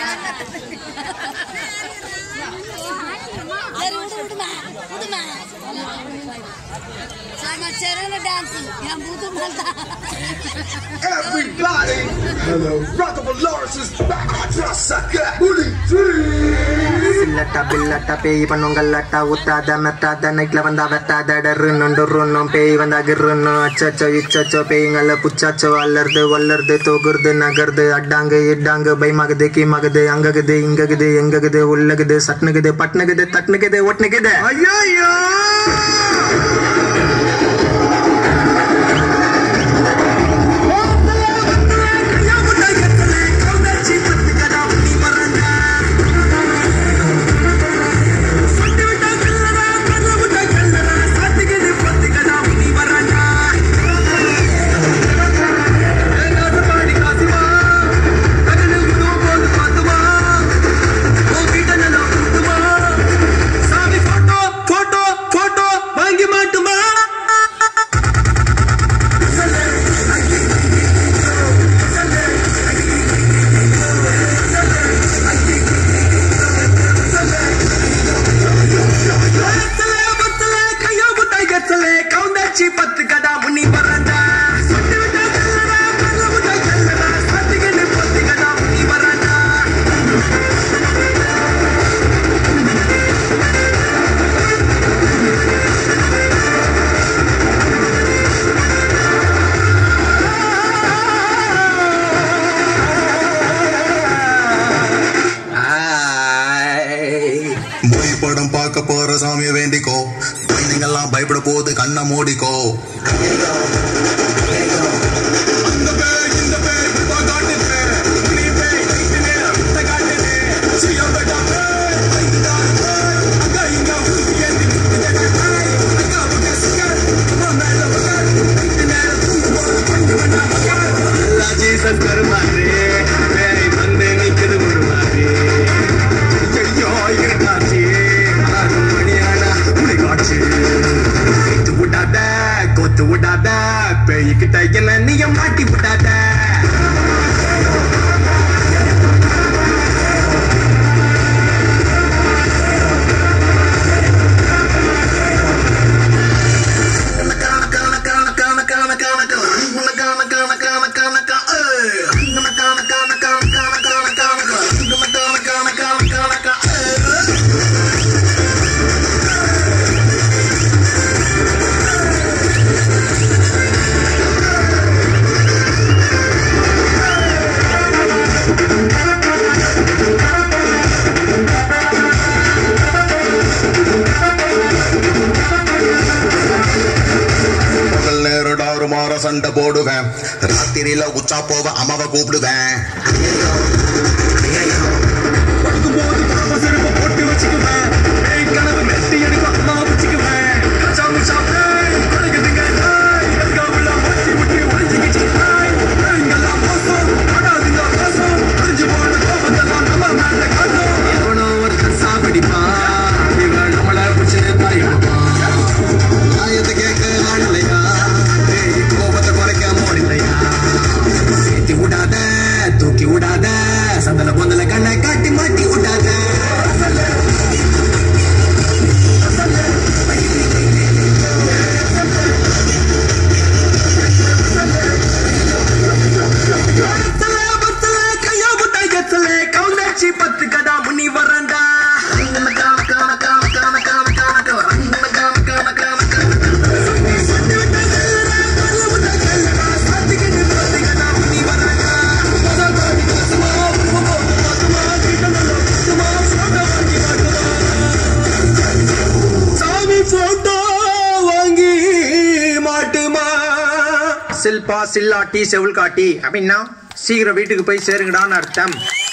சரி விடு விடுமா விடுமா சமச்சரன டான்ஸ் என் புது தான் Everybody, hello, Rockabilly Lawrence is back on your sucker. Bully three. சில்லட்டா பில்லட்டா பேய் பண்ணுங்கல்லட்டா உத்தாத மெத்தாத நைட்ல வந்தா வெத்தாத டருன்னு டொருன்னும் பேய் வந்தா கிருன்னு அச்சச்சோ இச்சச்சோ பேய்ங்கள புச்சாச்சோ அல்லறது வல்லறது தொகுறது நகருது அட்டாங்கு இட்டாங்கு பயமாகுது கீமாகுது அங்ககுது இங்ககுது எங்ககுது உள்ளகுது சட்னுகுது பட்னுகுது தட்னுகுது ஒட்னுகுது ஐயோ வாங்கி மாட்டுமா பத்து கடா முன்னி வரண்டா சொட்டு விட்டா கல்லடா, பல்ல விட்டா கல்லடா, சத்திக்கிட்டு பத்து கடா முன்னி வரண்டா மொழி படம் பார்க்க போற சாமியை வேண்டிக்கோ குழந்தைங்கெல்லாம் பயப்பட போகுது கண்ணை மூடிக்கோ அந்த பேய், இந்த பேய், இப்ப காட்டுது. நீ பேய், நீட்டு நேரம், வித்த காட்டுது. சியம்பட்டா பேய், பயந்துதான் பேய். அங்க இங்க ஊசி ஏத்தி நிக்குது பேய். அங்க உங்க சிக்கல், உன் மேல மகள். நீட்டு நேரம் தூங்கும் போது கொண்டு வந்தா மகள். எல்லாம் ஜீசஸ் கருமாறு பேய் வந்து நிக்குது ஒரு மாதிரி ஐயோ இருக்காச்சு ஆறு மணியானா முடி காட்சி கொத்து விடாத கொத்து விடாத பேய்கிட்ட என்ன நீங்க மாட்டி விடாத பகல் நேரம் டாரு மாற சண்டை போடுவேன் ராத்திரியில உச்சா போவ அம்மாவ கூப்பிடுவேன் படுக்கும்போது காம செருப்பை போட்டு வச்சுக்குவேன் பேய் கனவு மெட்டி எடுக்கும் அம்மா வச்சுக்குவேன் கச்சா முச்சா பேய் குறைக்குதுங்க நாய் எதுக்கா உள்ள மாட்டி முட்டி ஒளிஞ்சுக்கிச்சு நாய் பேய்ங்கெல்லாம் மோசம் படாதுங்க மோசம் ஒளிஞ்சு போன கோபத்தெல்லாம் நம்ம மேல காட்டும் எவனோ ஒருத்தன் சாப்பிடிப்பான் இவன் நம்மள பிடிச்சு பாயிடுவான் ஆயத்தை கேட்க ஆள் இல்லையா பேய் கோபத்தை குறைக்க முடியலையா ஏத்தி விடாத தூக்கி விடாத சந்தல பொந்தல கண்ணை காட்டி மாட்டி விடாத பத்து கடா முனி வரண்டா சாமி போட்டோ வாங்கி மாட்டுமா சில்பா சில்லாட்டி செவில் காட்டி அப்படின்னா சீக்கிரம் வீட்டுக்கு போய் சேருங்கடான்னு அர்த்தம்